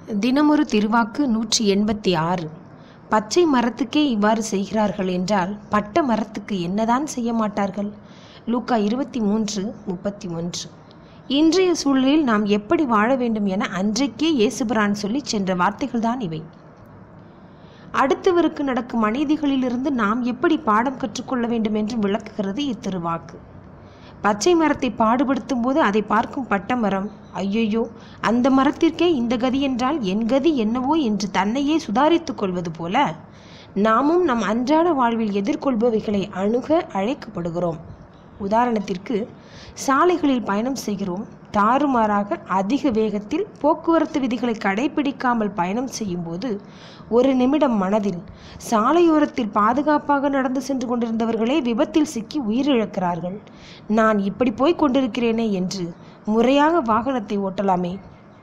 தினமொரு திருவாக்கு நூற்றி எண்பத்தி ஆறு பச்சை மரத்துக்கே இவ்வாறு செய்கிறார்கள் என்றால் பட்ட மரத்துக்கு என்னதான் செய்ய மாட்டார்கள் லூக்கா இருபத்தி மூன்று முப்பத்தி ஒன்று இன்றைய சூழலில் நாம் எப்படி வாழ வேண்டும் என அன்றைக்கே இயேசுபிரான் சொல்லி சென்ற வார்த்தைகள்தான் இவை அடுத்தவருக்கு நடக்கும் அநீதிகளிலிருந்து நாம் எப்படி பாடம் கற்றுக்கொள்ள வேண்டும் என்று விளக்குகிறது இத்திருவாக்கு பச்சை மரத்தை பாடுபடுத்தும் போது அதை பார்க்கும் பட்ட மரம் ஐயையோ அந்த மரத்திற்கே இந்த கதி என்றால் என் கதி என்னவோ என்று தன்னையே சுதாரித்துக் கொள்வது போல நாமும் நம் அன்றாட வாழ்வில் எதிர்கொள்பவைகளை அணுக அழைக்கப்படுகிறோம் உதாரணத்திற்கு சாலைகளில் பயணம் செய்கிறோம் தாறுமாறாக அதிக வேகத்தில் போக்குவரத்து விதிகளை கடைபிடிக்காமல் பயணம் செய்யும்போது ஒரு நிமிடம் மனதில் சாலையோரத்தில் பாதுகாப்பாக நடந்து சென்று கொண்டிருந்தவர்களே விபத்தில் சிக்கி உயிரிழக்கிறார்கள் நான் இப்படி போய் கொண்டிருக்கிறேனே என்று முறையாக வாகனத்தை ஓட்டலாமே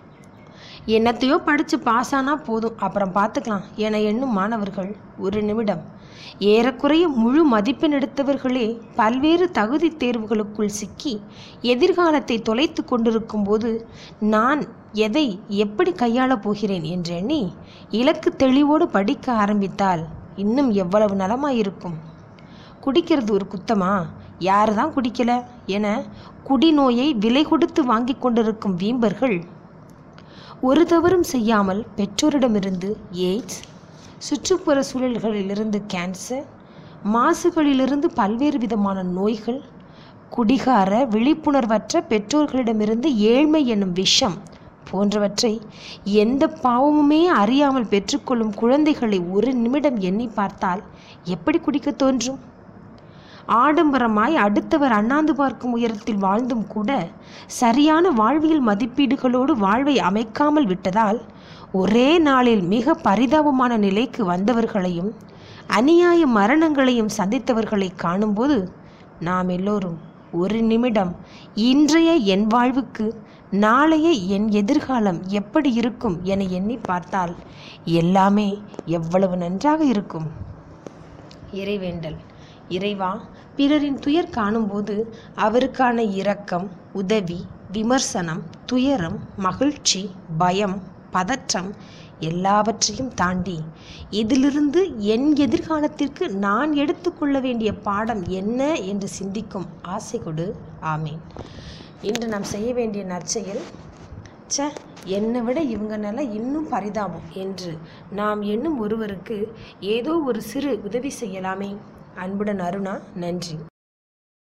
என்னத்தையோ படித்து பாஸ் ஆனால் போதும் அப்புறம் பார்த்துக்கலாம் என எண்ணும் மாணவர்கள் ஒரு நிமிடம் ஏறக்குறைய முழு மதிப்பெண் எடுத்தவர்களே பல்வேறு தகுதி தேர்வுகளுக்குள் சிக்கி எதிர்காலத்தை தொலைத்து கொண்டிருக்கும் போது நான் எதை எப்படி கையாளப் போகிறேன் என்று எண்ணி இலக்கு தெளிவோடு படிக்க ஆரம்பித்தால் இன்னும் எவ்வளவு நலமாயிருக்கும் குடிக்கிறது ஒரு குத்தமா யாரு தான் குடிக்கல என குடிநோயை விலை கொடுத்து வாங்கி கொண்டிருக்கும் வீம்பர்கள் ஒரு தவறும் செய்யாமல் பெற்றோரிடமிருந்து எய்ட்ஸ் சுற்றுப்புற சூழல்களிலிருந்து கேன்சர் மாசுகளிலிருந்து பல்வேறு விதமான நோய்கள் குடிகார விழிப்புணர்வற்ற பெற்றோர்களிடமிருந்து ஏழ்மை என்னும் விஷம் போன்றவற்றை எந்த பாவமுமே அறியாமல் பெற்றுக்கொள்ளும் குழந்தைகளை ஒரு நிமிடம் எண்ணி பார்த்தால் எப்படி குடிக்க தோன்றும் ஆடம்பரமாய் அடுத்தவர் அண்ணாந்து பார்க்கும் உயரத்தில் வாழ்ந்தும் கூட சரியான வாழ்வியல் மதிப்பீடுகளோடு வாழ்வை அமைக்காமல் விட்டதால் ஒரே நாளில் மிக பரிதாபமான நிலைக்கு வந்தவர்களையும் அநியாய மரணங்களையும் சந்தித்தவர்களை காணும்போது நாம் எல்லோரும் ஒரு நிமிடம் இன்றைய என் வாழ்வுக்கு நாளைய என் எதிர்காலம் எப்படி இருக்கும் என எண்ணி பார்த்தால் எல்லாமே எவ்வளவு நன்றாக இருக்கும் இறைவேண்டல் இறைவா பிறரின் துயர் காணும்போது அவருக்கான இரக்கம் உதவி விமர்சனம் துயரம் மகிழ்ச்சி பயம் பதற்றம் எல்லாவற்றையும் தாண்டி இதிலிருந்து என் எதிர்காலத்திற்கு நான் எடுத்துக்கொள்ள வேண்டிய பாடம் என்ன என்று சிந்திக்கும் ஆசை கொடு ஆமீன் இன்று நாம் செய்ய வேண்டிய நற்செயல் ச்சே என்னை விட இவங்க நிலை இன்னும் பரிதாபம் என்று நாம் எண்ணும் ஒருவருக்கு ஏதோ ஒரு சிறு உதவி செய்யலாமே அன்புடன் அருணா நன்றி